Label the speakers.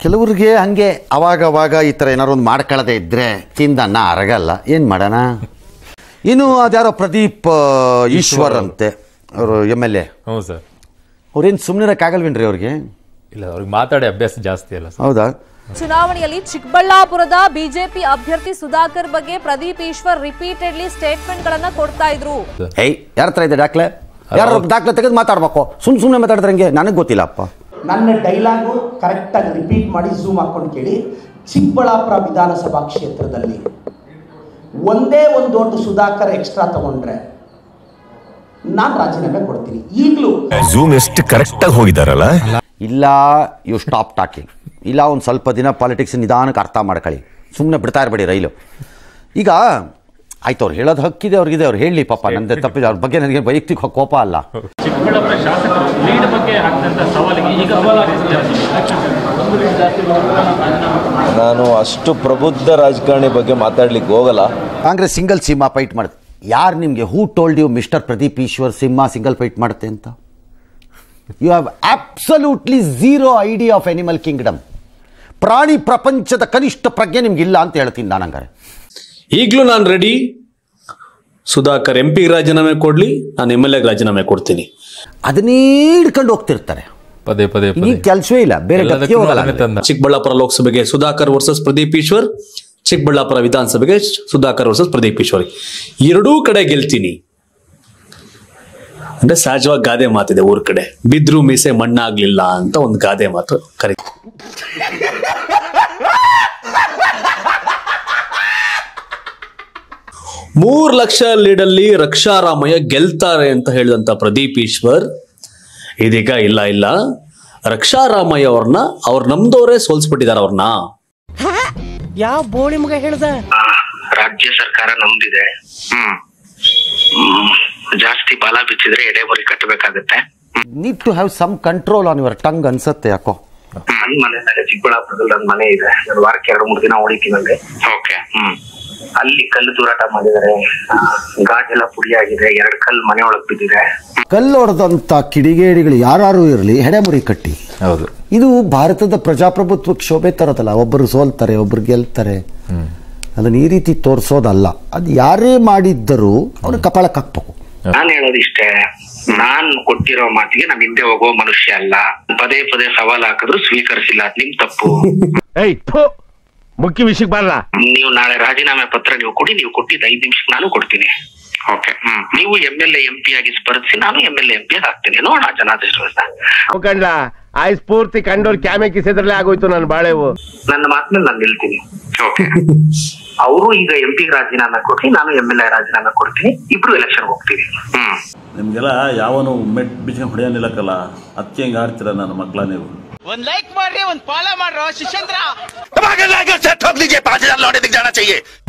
Speaker 1: ಕೆಲವ್ರಿಗೆ ಹಂಗೆ ಅವಾಗ ಅವಾಗ ಈ ಥರ ಏನಾರು ಒಂದು ಮಾಡ್ಕೊಳ್ಳದೆ ಇದ್ದರೆ ತಿಂದನ್ನ ಅರಗಲ್ಲ ಏನು ಮಾಡೋಣ ಇನ್ನು ಅದ್ಯಾರೋ ಪ್ರದೀಪ್ ಆ, ಈಶ್ವರ್ ಅಂತೆ ಅವರು ಎಮ್ ಎಲ್ ಎ
Speaker 2: ಹ್ಞೂ ಸರ್
Speaker 1: ಅವ್ರೇನು ಸುಮ್ಮನಿರಕ್ಕಾಗಲ್ವೇನ್ರಿ ಅವ್ರಿಗೆ
Speaker 2: ಇಲ್ಲ ಅವ್ರಿಗೆ ಮಾತಾಡಿ ಅಭ್ಯಾಸ ಜಾಸ್ತಿ ಅಲ್ಲ ಸರ್
Speaker 1: ಹೌದಾ
Speaker 3: ಚುನಾವಣೆಯಲ್ಲಿ ಚಿಕ್ಕಬಳ್ಳಾಪುರದ ಬಿಜೆಪಿ ಅಭ್ಯರ್ಥಿ ಸುಧಾಕರ್ ಬಗ್ಗೆ ಪ್ರದೀಪ್ ಈಶ್ವರ್ ರಿಪೀಟೆಡ್ಲಿ ಸ್ಟೇಟ್ಮೆಂಟ್ ಗಳನ್ನ ಕೊಡ್ತಾ ಇದ್ರು
Speaker 1: ಏಯ್ ಯಾರ ಹತ್ರ ಇದೆ ದಾಖಲೆ ಯಾರು ದಾಖಲೆ ತೆಗೆದು ಮಾತಾಡ್ಬೇಕು ಸುಮ್ ಸುಮ್ಮನೆ ಮಾತಾಡಿದ್ರೆ ಹಂಗೆ ನನಗೆ ಗೊತ್ತಿಲ್ಲಪ್ಪ
Speaker 4: ನನ್ನ ಡೈಲಾಗು ಕರೆಕ್ಟಾಗಿ ರಿಪೀಟ್ ಮಾಡಿ ಝೂಮ್ ಹಾಕೊಂಡು ಕೇಳಿ ಚಿಕ್ಕಬಳ್ಳಾಪುರ ವಿಧಾನಸಭಾ ಕ್ಷೇತ್ರದಲ್ಲಿ ಒಂದೇ ಒಂದು ಓಟು ಸುಧಾಕರ್ ಎಕ್ಸ್ಟ್ರಾ ತಗೊಂಡ್ರೆ ನಾನು ರಾಜೀನಾಮೆ ಕೊಡ್ತೀನಿ ಈಗಲೂ
Speaker 5: ಝೂಮ್ ಎಷ್ಟು ಕರೆಕ್ಟ್ ಆಗಿ ಹೋಗಿದಾರಲ್ಲ
Speaker 1: ಇಲ್ಲ ಯು ಸ್ಟಾಪ್ ಟಾಕಿಂಗ್ ಇಲ್ಲ ಒಂದು ಸ್ವಲ್ಪ ದಿನ ಪಾಲಿಟಿಕ್ಸ್ ನಿಧಾನಕ್ಕೆ ಅರ್ಥ ಮಾಡ್ಕೊಳ್ಳಿ ಸುಮ್ಮನೆ ಬಿಡ್ತಾ ಇರಬೇಡಿ ರೈಲು ಈಗ ಆಯ್ತು ಅವ್ರು ಹೇಳೋದು ಹಕ್ಕಿದೆ ಅವ್ರಿಗಿದೆ ಅವ್ರು ಹೇಳಲಿ ಪಾಪ ನಂದೆ ತಪ್ಪಿದೆ ಅವ್ರ ಬಗ್ಗೆ ನನಗೆ ವೈಯಕ್ತಿಕ ಕೋಪ ಅಲ್ಲ
Speaker 6: ಚಿಕ್ಕಬಳ್ಳಾಪುರ ಶಾಸಕರು ಲೀಡ್ ಬಗ್ಗೆ ಹಾಕಿದಂತ ಸವಾಲಿಗೆ ಈಗ
Speaker 7: ನಾನು ಅಷ್ಟು ಪ್ರಬುದ್ಧ ರಾಜಕಾರಣಿ ಬಗ್ಗೆ ಮಾತಾಡ್ಲಿಕ್ಕೆ ಹೋಗಲ್ಲ
Speaker 1: ಕಾಂಗ್ರೆಸ್ ಸಿಂಗಲ್ ಸಿಂಹ ಫೈಟ್ ಮಾಡುತ್ತೆ ಯಾರು ನಿಮಗೆ who told you mister Pradeep Eshwar Simha single fight ಮಾಡುತ್ತೆ ಅಂತ you have absolutely zero idea of animal kingdom ಪ್ರಾಣಿ ಪ್ರಪಂಚದ ಕನಿಷ್ಠ ಪ್ರಜ್ಞೆ ನಿಮ್ಗಿಲ್ಲ ಅಂತ ಹೇಳ್ತೀನಿ ನಾನು ಹಂಗಾರೆ
Speaker 8: ಈಗಲೂ ನಾನು ರೆಡಿ ಸುಧಾಕರ್ ಎಂ ಪಿಗೆ ರಾಜೀನಾಮೆ ಕೊಡ್ಲಿ ನಾನು ಎಮ್ ಎಲ್ ಎಗೆ ರಾಜೀನಾಮೆ ಕೊಡ್ತೀನಿ
Speaker 1: ಅದನ್ನೇ ಹಿಡ್ಕೊಂಡು ಹೋಗ್ತಿರ್ತಾರೆ
Speaker 2: ಪದೇ ಪದೇ
Speaker 1: ಈ
Speaker 2: ಪದೇ
Speaker 1: ಕೆಲಸವೇ ಇಲ್ಲ ಬೇರೆ ಗತಿಗೆ
Speaker 2: ಎಲ್ಲದಕ್ಕೂ
Speaker 1: ಹೋಗಲ್ಲ
Speaker 2: ಅದನ್ನೇ ತಂದ
Speaker 8: ಚಿಕ್ಕಬಳ್ಳಾಪುರ ಲೋಕಸಭೆಗೆ ಸುಧಾಕರ್ ವರ್ಸಸ್ ಪ್ರದೀಪ್ ಈಶ್ವರ್ ಚಿಕ್ಕಬಳ್ಳಾಪುರ ವಿಧಾನಸಭೆಗೆ ಸುಧಾಕರ್ ವರ್ಸಸ್ ಪ್ರದೀಪ್ ಈಶ್ವರ್ ಎರಡೂ ಕಡೆ ಗೆಲ್ತೀನಿ ಅಂದ್ರೆ ಸಹಜವಾಗಿ ಗಾದೆ ಮಾತಿದೆ ಊರ್ ಕಡೆ ಬಿದ್ರು ಮೀಸೆ ಮಣ್ಣಾಗ್ಲಿಲ್ಲ ಅಂತ ಒಂದು ಗಾದೆ ಮಾತು ಕರಿ ಮೂರ್ ಲಕ್ಷ ಲೀಡಲ್ಲಿ ರಕ್ಷಾರಾಮಯ್ಯ ಗೆಲ್ತಾರೆ ಅಂತ ಹೇಳಿದಂತ ಪ್ರದೀಪ್ ಈಶ್ವರ್ ಇದೀಗ ಇಲ್ಲ ಇಲ್ಲ ರಕ್ಷಾರಾಮಯ್ಯ ಅವ್ರನ್ನ ಅವ್ರು ನಮ್ದವರೇ ಸೋಲ್ಸ್ಬಿಟ್ಟಿದಾರ ಅವ್ರನ್ನ
Speaker 9: ರಾಜ್ಯ ಸರ್ಕಾರ ನಮ್ದಿದೆ ಹ್ಮ್ ಹ್ಮ್. ಜಾಸ್ತಿ ಬಲ ಬಿಚ್ಚಿದ್ರೆ ಎಡೆಮುರಿ ಕಟ್ಟಬೇಕಾಗತ್ತೆ
Speaker 1: need to have some control on your tongue ಅನ್ಸತ್ತೆ ಯಾಕೋ
Speaker 9: ನನ್ ಮನೆ ಮೇಲೆ ಚಿಕ್ಕಬಳ್ಳಾಪುರದಲ್ಲಿ ನನ್ ಮನೆ ಇದೆ ನಾನು ವಾರಕ್ಕೆ ಎರಡು ಮೂರು ದಿನ ಉಳಿತೀನಿ ಅಲ್ಲಿ ಓಕೆ ಹ್ಮ್ ಅಲ್ಲಿ ಕಲ್ಲು ತೂರಾಟ ಮಾಡಿದ್ದಾರೆ ಆ, ಗಾಜೆಲ್ಲ ಪುಡಿ ಆಗಿದೆ ಎರಡ್ ಕಲ್ಲು ಮನೆ ಒಳಗ್ ಬಿದ್ದಿದೆ
Speaker 1: ಕಲ್ಲೊಡೆದಂಥ ಕಿಡಿಗೇಡಿಗಳು ಯಾರು ಇರಲಿ ಹೆಡೆಮುರಿ ಕಟ್ಟಿ
Speaker 2: ಹೌದು
Speaker 1: ಇದು ಭಾರತದ ಪ್ರಜಾಪ್ರಭುತ್ವಕ್ಕೆ ಶೋಭೆ ತರೋದಲ್ಲ ಒಬ್ಬರು ಸೋಲ್ತಾರೆ ಒಬ್ಬರು ಗೆಲ್ತಾರೆ ಅದನ್ನ ಈ ರೀತಿ ತೋರಿಸೋದಲ್ಲ ಅದು ಯಾರೇ ಮಾಡಿದ್ದರೂ ಅವ್ರ ಕಪಾಳಕ್ಕೆ ಹಾಕ್ಬೇಕು
Speaker 9: ನಾನ್ ಹೇಳೋದಿಷ್ಟೇ ನಾನ್ ಕೊಟ್ಟಿರೋ ಮಾತಿಗೆ ನಾನ್ ಹಿಂದೆ ಹೋಗೋ ಮನುಷ್ಯ ಅಲ್ಲ ಪದೇ ಪದೇ ಸವಾಲ್ ಹಾಕಿದ್ರು ಸ್ವೀಕರಿಸಿಲ್ಲ ಅದ್ ನಿಮ್ ತಪ್ಪು
Speaker 5: ಮುಖ್ಯ ವಿಷಯಕ್ಕೆ ಬರಲ್ಲ
Speaker 9: ನೀವು ನಾಳೆ ರಾಜೀನಾಮೆ ಪತ್ರ ನೀವು ಕೊಡಿ ನೀವು ಕೊಟ್ಟಿದ್ದ ಐದ್ ನಿಮಿಷಕ್ಕೆ ನಾನು ಕೊಡ್ತೀನಿ ಓಕೆ ಹ್ಮ್ ನೀವು ಎಂ ಎಲ್ ಎಂ ಪಿ ಆಗಿ ಸ್ಪರ್ಧಿಸಿ ನಾನು ಎಂ ಎಲ್ ಎಂ ಪಿ ಆಗಿ ಆಗ್ತೀನಿ ನೋಡೋಣ ಜನಾದೇಶ
Speaker 5: ಕಂಡ್ಲ ಆಯ್ ಸ್ಫೂರ್ತಿ ಕಂಡೋರ್ ಕ್ಯಾಮೆ ಕಿಸಿದ್ರಲ್ಲೇ ಆಗೋಯ್ತು ನನ್ನ ಬಾಳೆವು
Speaker 9: ನನ್ನ ಮಾತಿನಲ್ಲಿ ನಾನು ನಿಲ್ತೀನಿ ಓಕೆ ಅವರು ಈಗ ಎಂ ಪಿ ರಾಜೀನಾಮೆ ಕೊಡ್ಲಿ ನಾನು ಎಂ ಎಲ್ ಎ ರಾಜೀನಾಮೆ ಕೊಡ್ತೀನಿ ಇಬ್ರು ಎಲೆಕ್ಷನ್ ಹೋಗ್ತೀವಿ ಹ್ಮ್
Speaker 10: ನಿಮ್ಗೆಲ್ಲ ಯಾವನು ಮೆಟ್ ಬಿಚ್ಕೊಂಡು ಹೊಡೆಯೋನಿಲ್ಲಕ್ಕಲ್ಲ ಅದಕ್ಕೆ ಹೆಂಗೆ ಆಡ್ತೀರ ನನ್ನ ಮಕ್ಕಳ ನೀವು
Speaker 11: ಒಂದ್ ಲೈಕ್ ಮಾಡ್ರಿ ಒಂದ್ ಫಾಲೋ ಮಾಡ್ರೋ ಶಿಷ್ಯಂದ್ರ
Speaker 5: ಹೋಗ್ಲಿಕ್ಕೆ ಪಾಂಚ್ ಹಜಾರ್ ಲೌಟೆ ದಿख जाना चाहिए